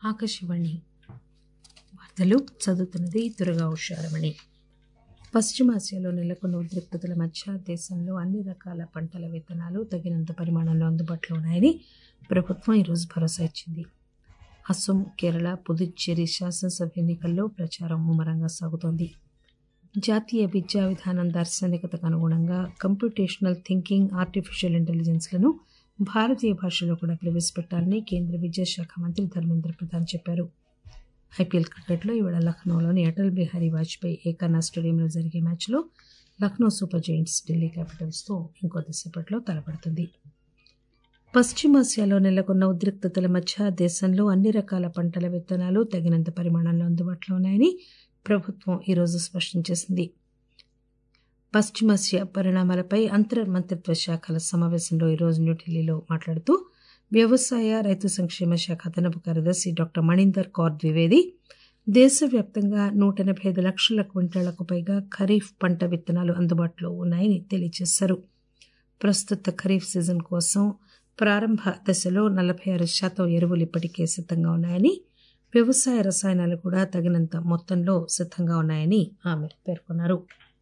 ఆకాశవాణి వార్తలు చదువుతున్నది దుర్గా ఉషారమణి పశ్చిమాసియాలో నెలకొన్న ఉద్రిక్తతల మధ్య దేశంలో అన్ని రకాల పంటల విత్తనాలు తగినంత పరిమాణంలో అందుబాటులో ఉన్నాయని ప్రభుత్వం ఈరోజు భరోసా ఇచ్చింది అస్సోం కేరళ పుదుచ్చేరి శాసనసభ ఎన్నికల్లో ప్రచారం ముమ్మరంగా సాగుతోంది జాతీయ విద్యా విధానం దార్శనికతకు అనుగుణంగా కంప్యూటేషనల్ థింకింగ్ ఆర్టిఫిషియల్ ఇంటెలిజెన్స్లను భారతీయ భాషలో కూడా ప్రవేశపెట్టాలని కేంద్ర విద్యాశాఖ మంత్రి ధర్మేంద్ర ప్రధాన్ చెప్పారు ఐపీఎల్ క్రికెట్లో ఇవాళ లక్నోలోని అటల్ బిహారీ వాజ్పేయి ఏకానా స్టేడియంలో జరిగే మ్యాచ్లో లక్నో సూపర్ జైంట్స్ ఢిల్లీ క్యాపిటల్స్తో ఇంకొద్దిసేపట్లో తలపడుతుంది పశ్చిమాసియాలో నెలకొన్న ఉద్రిక్తతల మధ్య దేశంలో అన్ని రకాల పంటల విత్తనాలు తగినంత పరిమాణంలో అందుబాటులో ఉన్నాయని ప్రభుత్వం ఈరోజు స్పష్టం చేసింది పశ్చిమాసియా పరిణామాలపై అంతర్ మంత్రిత్వ శాఖల సమావేశంలో ఈరోజు న్యూఢిల్లీలో మాట్లాడుతూ వ్యవసాయ రైతు సంక్షేమ శాఖ అదనపు కార్యదర్శి డాక్టర్ మణీందర్ కౌర్ ద్వివేది దేశవ్యాప్తంగా నూట ఎనభై ఐదు లక్షల క్వింటాళ్లకు పైగా ఖరీఫ్ పంట విత్తనాలు అందుబాటులో ఉన్నాయని తెలియజేశారు ప్రస్తుత ఖరీఫ్ సీజన్ కోసం ప్రారంభ దశలో నలభై ఆరు శాతం ఎరువులు ఇప్పటికే సిద్ధంగా ఉన్నాయని వ్యవసాయ రసాయనాలు కూడా తగినంత మొత్తంలో సిద్ధంగా ఉన్నాయని ఆమె పేర్కొన్నారు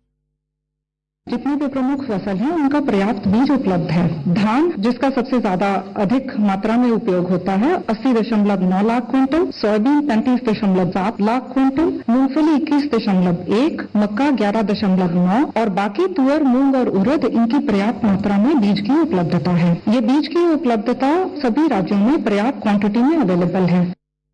जितने भी प्रमुख फसल हैं उनका पर्याप्त बीज उपलब्ध है धान जिसका सबसे ज्यादा अधिक मात्रा में उपयोग होता है अस्सी दशमलव नौ लाख क्विंटल सोयाबीन पैंतीस दशमलव सात लाख क्विंटल मूंगफली इक्कीस दशमलव एक मक्का ग्यारह दशमलव नौ और बाकी तुअर मूंग और उड़द इनकी पर्याप्त मात्रा में बीज की उपलब्धता है ये बीज की उपलब्धता सभी राज्यों में पर्याप्त क्वांटिटी में अवेलेबल है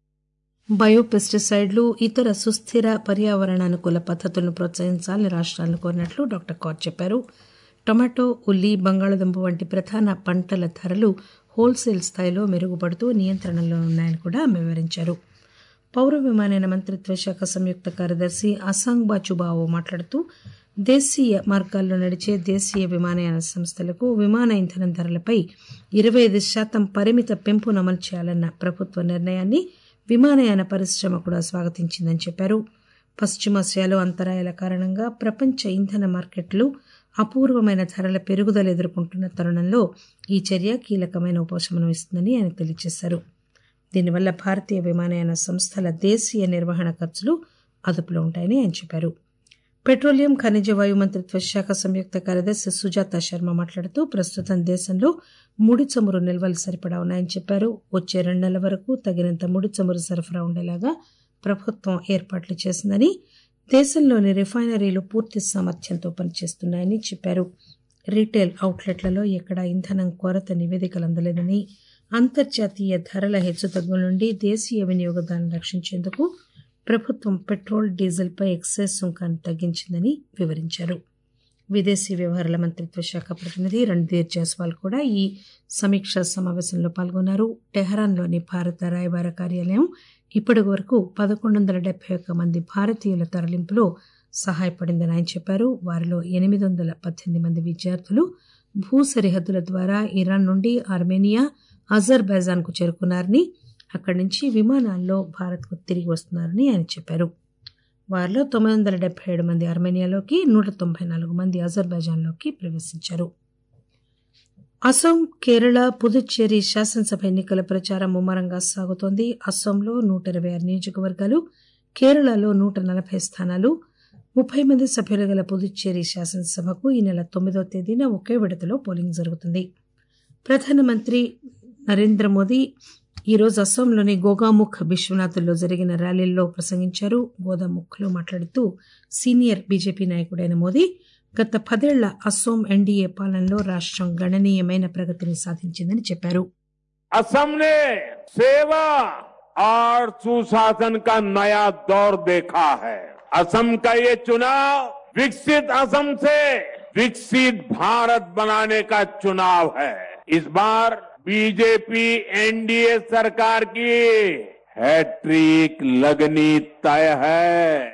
బయోపెస్టిసైడ్లు ఇతర సుస్థిర పర్యావరణానుకూల పద్ధతులను ప్రోత్సహించాలని రాష్ట్రాలను కోరినట్లు డాక్టర్ కౌర్ చెప్పారు టొమాటో ఉల్లి బంగాళదుంప వంటి ప్రధాన పంటల ధరలు హోల్సేల్ స్థాయిలో మెరుగుపడుతూ నియంత్రణలో ఉన్నాయని కూడా ఆమె వివరించారు పౌర విమానయాన మంత్రిత్వ శాఖ సంయుక్త కార్యదర్శి అసాంగ్ బాచుబావో మాట్లాడుతూ దేశీయ మార్గాల్లో నడిచే దేశీయ విమానయాన సంస్థలకు విమాన ఇంధనం ధరలపై ఇరవై ఐదు శాతం పరిమిత పెంపును అమలు చేయాలన్న ప్రభుత్వ నిర్ణయాన్ని విమానయాన పరిశ్రమ కూడా స్వాగతించిందని చెప్పారు పశ్చిమాసియాలో అంతరాయాల కారణంగా ప్రపంచ ఇంధన మార్కెట్లు అపూర్వమైన ధరల పెరుగుదల ఎదుర్కొంటున్న తరుణంలో ఈ చర్య కీలకమైన ఉపశమనం ఇస్తుందని ఆయన తెలియజేశారు దీనివల్ల భారతీయ విమానయాన సంస్థల దేశీయ నిర్వహణ ఖర్చులు అదుపులో ఉంటాయని ఆయన చెప్పారు పెట్రోలియం ఖనిజ వాయు మంత్రిత్వ శాఖ సంయుక్త కార్యదర్శి సుజాత శర్మ మాట్లాడుతూ ప్రస్తుతం దేశంలో ముడి చమురు నిల్వలు సరిపడా ఉన్నాయని చెప్పారు వచ్చే రెండు నెలల వరకు తగినంత ముడి చమురు సరఫరా ఉండేలాగా ప్రభుత్వం ఏర్పాట్లు చేసిందని దేశంలోని రిఫైనరీలు పూర్తి సామర్థ్యంతో పనిచేస్తున్నాయని చెప్పారు రీటైల్ అవుట్లెట్లలో ఎక్కడా ఇంధనం కొరత నివేదికలు అందలేదని అంతర్జాతీయ ధరల హెచ్చుతగ్గుల నుండి దేశీయ వినియోగదారులను రక్షించేందుకు ప్రభుత్వం పెట్రోల్ డీజిల్పై ఎక్సైజ్ సుంకాన్ని తగ్గించిందని వివరించారు విదేశీ వ్యవహారాల మంత్రిత్వ శాఖ ప్రతినిధి రణ్ధీర్ జైస్వాల్ కూడా ఈ సమీక్షా సమావేశంలో పాల్గొన్నారు టెహరాన్లోని భారత రాయబార కార్యాలయం ఇప్పటి వరకు పదకొండు వందల డెబ్బై ఒక్క మంది భారతీయుల తరలింపులో సహాయపడిందని ఆయన చెప్పారు వారిలో ఎనిమిది వందల పద్దెనిమిది మంది విద్యార్థులు భూ సరిహద్దుల ద్వారా ఇరాన్ నుండి ఆర్మేనియా అజర్బైజాన్కు చేరుకున్నారని అక్కడి నుంచి విమానాల్లో భారత్కు తిరిగి వస్తున్నారని ఆయన చెప్పారు వారిలో తొమ్మిది వందల డెబ్బై ఏడు మంది ఆర్మేనియాలోకి నూట తొంభై నాలుగు మంది అజర్బైజాన్లోకి ప్రవేశించారు అస్సాం కేరళ పుదుచ్చేరి శాసనసభ ఎన్నికల ప్రచారం ముమ్మరంగా సాగుతోంది అస్సాంలో నూట ఇరవై ఆరు నియోజకవర్గాలు కేరళలో నూట నలభై స్థానాలు ముప్పై మంది సభ్యులు గల పుదుచ్చేరి శాసనసభకు ఈ నెల తొమ్మిదవ తేదీన ఒకే విడతలో పోలింగ్ జరుగుతుంది ప్రధానమంత్రి నరేంద్ర మోదీ ఈరోజు అస్సాంలోని గోగాముఖ్ విశ్వనాథ్లో జరిగిన ర్యాలీల్లో ప్రసంగించారు గోదాముఖ్లో మాట్లాడుతూ సీనియర్ బీజేపీ నాయకుడైన మోదీ గత పదేళ్ల అస్సోం ఎన్డీఏ పాలనలో రాష్ట్రం గణనీయమైన ప్రగతిని సాధించిందని చెప్పారు असम ने सेवा और सुशासन का नया दौर देखा है असम का ये चुनाव विकसित असम से विकसित भारत बनाने का चुनाव है इस बार बीजेपी एनडीए सरकार की हैट्रिक लगनी तय है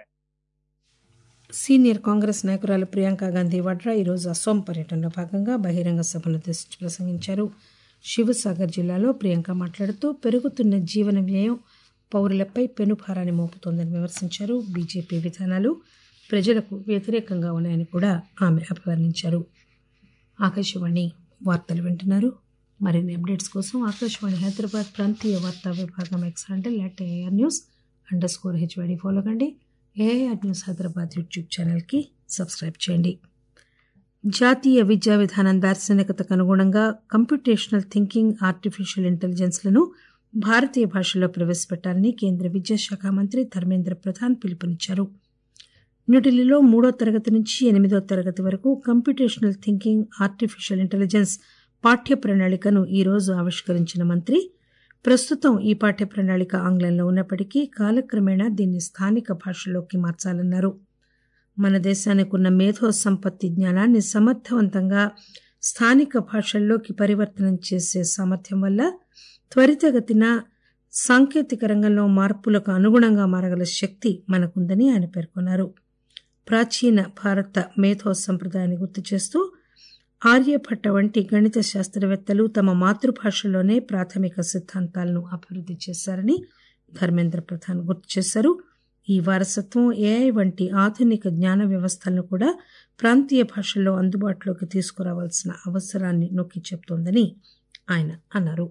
సీనియర్ కాంగ్రెస్ నాయకురాలు ప్రియాంక గాంధీ వాడ్రా ఈరోజు అస్సోం పర్యటనలో భాగంగా బహిరంగ సభను ఉద్దేశించి ప్రసంగించారు శివసాగర్ జిల్లాలో ప్రియాంక మాట్లాడుతూ పెరుగుతున్న జీవన వ్యయం పౌరులపై పెనుభారాన్ని మోపుతోందని విమర్శించారు బీజేపీ విధానాలు ప్రజలకు వ్యతిరేకంగా ఉన్నాయని కూడా ఆమె అభివర్ణించారు ఆకాశవాణి వార్తలు వింటున్నారు మరిన్ని అప్డేట్స్ కోసం ఆకాశవాణి హైదరాబాద్ ప్రాంతీయ వార్తా విభాగం X handle at AR news underscore HYD follow కండి ఏఆర్ న్యూస్ హైదరాబాద్ యూట్యూబ్ ఛానల్కి సబ్స్క్రైబ్ చేయండి జాతీయ విద్యా విధానం దార్శనికతకు అనుగుణంగా కంప్యూటేషనల్ థింకింగ్ ఆర్టిఫిషియల్ ఇంటెలిజెన్స్లను భారతీయ భాషలో ప్రవేశపెట్టాలని కేంద్ర విద్యాశాఖ మంత్రి ధర్మేంద్ర ప్రధాన్ పిలుపునిచ్చారు న్యూఢిల్లీలో మూడో తరగతి నుంచి ఎనిమిదో తరగతి వరకు కంప్యూటేషనల్ థింకింగ్ ఆర్టిఫిషియల్ ఇంటెలిజెన్స్ పాఠ్య ప్రణాళికను ఈరోజు ఆవిష్కరించిన మంత్రి ప్రస్తుతం ఈ పాఠ్య ప్రణాళిక ఆంగ్లంలో ఉన్నప్పటికీ కాలక్రమేణా దీన్ని స్థానిక భాషలోకి మార్చాలన్నారు మన దేశానికి ఉన్న మేధో సంపత్తి జ్ఞానాన్ని సమర్థవంతంగా స్థానిక భాషల్లోకి పరివర్తనం చేసే సామర్థ్యం వల్ల త్వరితగతిన సాంకేతిక రంగంలో మార్పులకు అనుగుణంగా మారగల శక్తి మనకుందని ఆయన పేర్కొన్నారు ప్రాచీన భారత మేధో సంప్రదాయాన్ని గుర్తు చేస్తూ ఆర్యభట్ట వంటి గణిత శాస్త్రవేత్తలు తమ మాతృభాషలోనే ప్రాథమిక సిద్ధాంతాలను అభివృద్ధి చేశారని ధర్మేంద్ర ప్రధాన్ గుర్తు చేశారు ఈ వారసత్వం ఏఐ వంటి ఆధునిక జ్ఞాన వ్యవస్థలను కూడా ప్రాంతీయ భాషల్లో అందుబాటులోకి తీసుకురావాల్సిన అవసరాన్ని నొక్కి చెబుతోందని ఆయన అన్నారు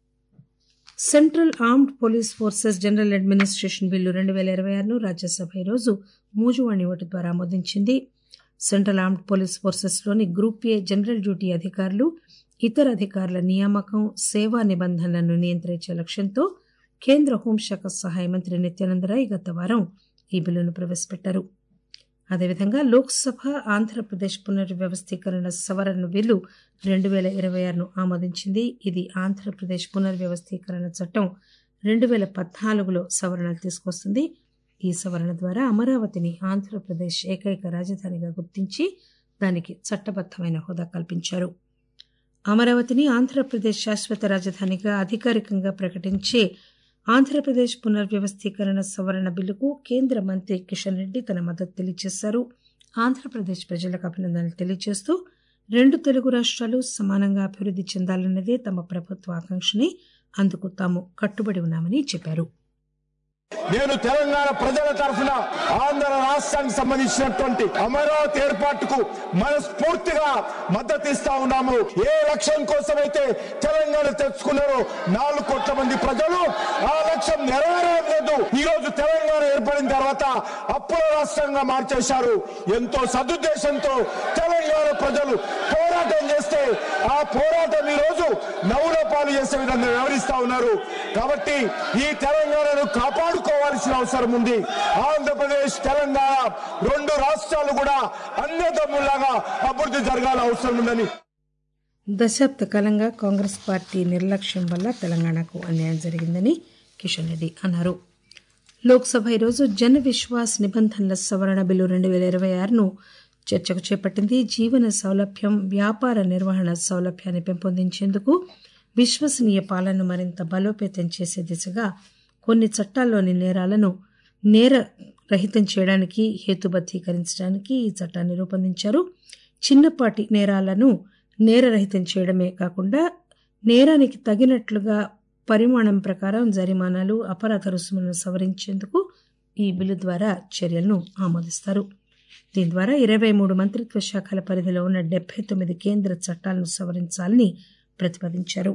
central armed police forces general administration bill రెండు వేల ఇరవై ఆరును రాజ్యసభ ఈరోజు మూజువాణి ఓటు ద్వారా ఆమోదించింది సెంట్రల్ ఆర్మ్డ్ పోలీస్ ఫోర్సెస్లోని గ్రూప్ ఏ జనరల్ డ్యూటీ అధికారులు ఇతర అధికారుల నియామకం సేవా నిబంధనలను నియంత్రించే లక్ష్యంతో కేంద్ర హోంశాఖ సహాయ మంత్రి నిత్యానందరాయ్ గత వారం ఈ బిల్లును ప్రవేశపెట్టారు అదేవిధంగా లోక్సభ ఆంధ్రప్రదేశ్ పునర్వ్యవస్థీకరణ సవరణ బిల్లు రెండు వేల ఇరవై ఆరును ఆమోదించింది ఇది ఆంధ్రప్రదేశ్ పునర్వ్యవస్థీకరణ చట్టం రెండు వేల పద్నాలుగులో సవరణలు తీసుకొస్తుంది ఈ సవరణ ద్వారా అమరావతిని ఆంధ్రప్రదేశ్ ఏకైక రాజధానిగా గుర్తించి దానికి చట్టబద్దమైన హోదా కల్పించారు అమరావతిని ఆంధ్రప్రదేశ్ శాశ్వత రాజధానిగా అధికారికంగా ప్రకటించే ఆంధ్రప్రదేశ్ పునర్వ్యవస్థీకరణ సవరణ బిల్లుకు కేంద్ర మంత్రి కిషన్ రెడ్డి తన మద్దతు తెలియజేశారు ఆంధ్రప్రదేశ్ ప్రజలకు అభినందనలు తెలియజేస్తూ రెండు తెలుగు రాష్ట్రాలు సమానంగా అభివృద్ధి చెందాలన్నదే తమ ప్రభుత్వ ఆకాంక్షని అందుకు తాము కట్టుబడి ఉన్నామని చెప్పారు నేను తెలంగాణ ప్రజల తరఫున ఆంధ్ర రాష్ట్రానికి సంబంధించినటువంటి అమరావతి ఏర్పాటుకు మనస్ఫూర్తిగా మద్దతు ఇస్తా ఉన్నాము ఏ లక్ష్యం కోసమైతే తెలంగాణ తెచ్చుకున్నారో నాలుగు కోట్ల మంది ప్రజలు ఆ లక్ష్యం నెరవేరలేదు ఈ రోజు తెలంగాణ ఏర్పడిన తర్వాత అప్పుల రాష్ట్రంగా మార్చేశారు ఎంతో సదుద్దేశంతో తెలంగాణ ప్రజలు పోరాటం చేస్తే ఆ పోరాటం ఈ రోజు నవ్వుల పాలు చేసే విధంగా వ్యవహరిస్తా ఉన్నారు కాబట్టి ఈ తెలంగాణను కాపాడుకోవాల్సిన అవసరం ఉంది ఆంధ్రప్రదేశ్ తెలంగాణ రెండు రాష్ట్రాలు కూడా అన్నదమ్ములాగా అభివృద్ధి జరగాల అవసరం ఉందని దశాబ్ద కాలంగా కాంగ్రెస్ పార్టీ నిర్లక్ష్యం వల్ల తెలంగాణకు అన్యాయం జరిగిందని కిషన్ రెడ్డి అన్నారు లోక్సభ ఈరోజు జన విశ్వాస్ నిబంధనల సవరణ బిల్లు రెండు వేల ఇరవై ఆరును చర్చకు చేపట్టింది జీవన సౌలభ్యం వ్యాపార నిర్వహణ సౌలభ్యాన్ని పెంపొందించేందుకు విశ్వసనీయ పాలనను మరింత బలోపేతం చేసే దిశగా కొన్ని చట్టాల్లోని నేరాలను నేర రహితం చేయడానికి హేతుబద్ధీకరించడానికి ఈ చట్టాన్ని రూపొందించారు చిన్నపాటి నేరాలను నేరరహితం చేయడమే కాకుండా నేరానికి తగినట్లుగా పరిమాణం ప్రకారం జరిమానాలు అపరాధ రుసుములను సవరించేందుకు ఈ బిల్లు ద్వారా చర్యలను ఆమోదిస్తారు దీని ద్వారా ఇరవై మూడు మంత్రిత్వ శాఖల పరిధిలో ఉన్న డెబ్బై తొమ్మిది కేంద్ర చట్టాలను సవరించాలని ప్రతిపాదించారు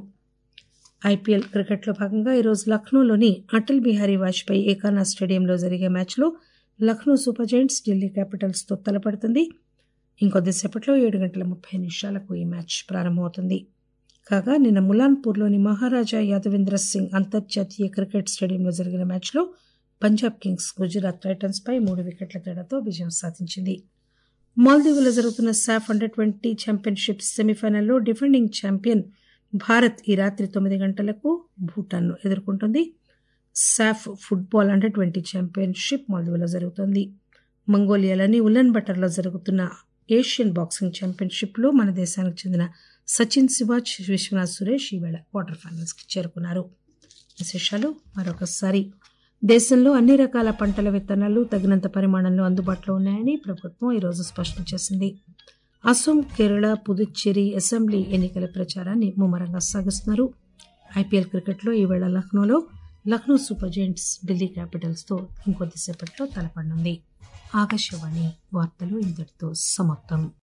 ఐపీఎల్ క్రికెట్లో భాగంగా ఈరోజు లక్నోలోని అటల్ బిహారీ వాజ్పేయి ఏకానా స్టేడియంలో జరిగే మ్యాచ్లో లక్నో సూపర్ జైంట్స్ ఢిల్లీ క్యాపిటల్స్తో తలపడుతుంది ఇంకొద్దిసేపట్లో ఏడు గంటల ముప్పై నిమిషాలకు ఈ మ్యాచ్ ప్రారంభమవుతుంది కాగా నిన్న ములాన్పూర్లోని మహారాజా యాదవేంద్ర సింగ్ అంతర్జాతీయ క్రికెట్ స్టేడియంలో జరిగిన మ్యాచ్లో పంజాబ్ కింగ్స్ గుజరాత్ టైటన్స్ పై మూడు వికెట్ల తేడాతో విజయం సాధించింది మాల్దీవులో జరుగుతున్న సాఫ్ అండర్ ట్వంటీ ఛాంపియన్షిప్ సెమీఫైనల్లో డిఫెండింగ్ ఛాంపియన్ భారత్ ఈ రాత్రి తొమ్మిది గంటలకు భూటాన్ను ఎదుర్కొంటుంది SAFF football under twenty championship మాల్దీవులో జరుగుతోంది మంగోలియాలోని ఉలన్ బటర్లో జరుగుతున్న ఏషియన్ బాక్సింగ్ ఛాంపియన్షిప్లో మన దేశానికి చెందిన సచిన్ శివాజ్ విశ్వనాథ్ సురేష్ ఈవేళ క్వార్టర్ ఫైనల్స్కి చేరుకున్నారు విశేషాలు మరొకసారి దేశంలో అన్ని రకాల పంటల విత్తనాలు తగినంత పరిమాణంలో అందుబాటులో ఉన్నాయని ప్రభుత్వం ఈరోజు స్పష్టం చేసింది అసోం కేరళ పుదుచ్చేరి అసెంబ్లీ ఎన్నికల ప్రచారాన్ని ముమ్మరంగా సాగిస్తున్నారు ఐపీఎల్ క్రికెట్లో ఈవేళ లక్నోలో లక్నో సూపర్ జైంట్స్ ఢిల్లీ క్యాపిటల్స్తో ఇంకొద్దిసేపట్లో తలపడనుంది ఆకాశవాణి వార్తలు ఇంతటితో సమాప్తం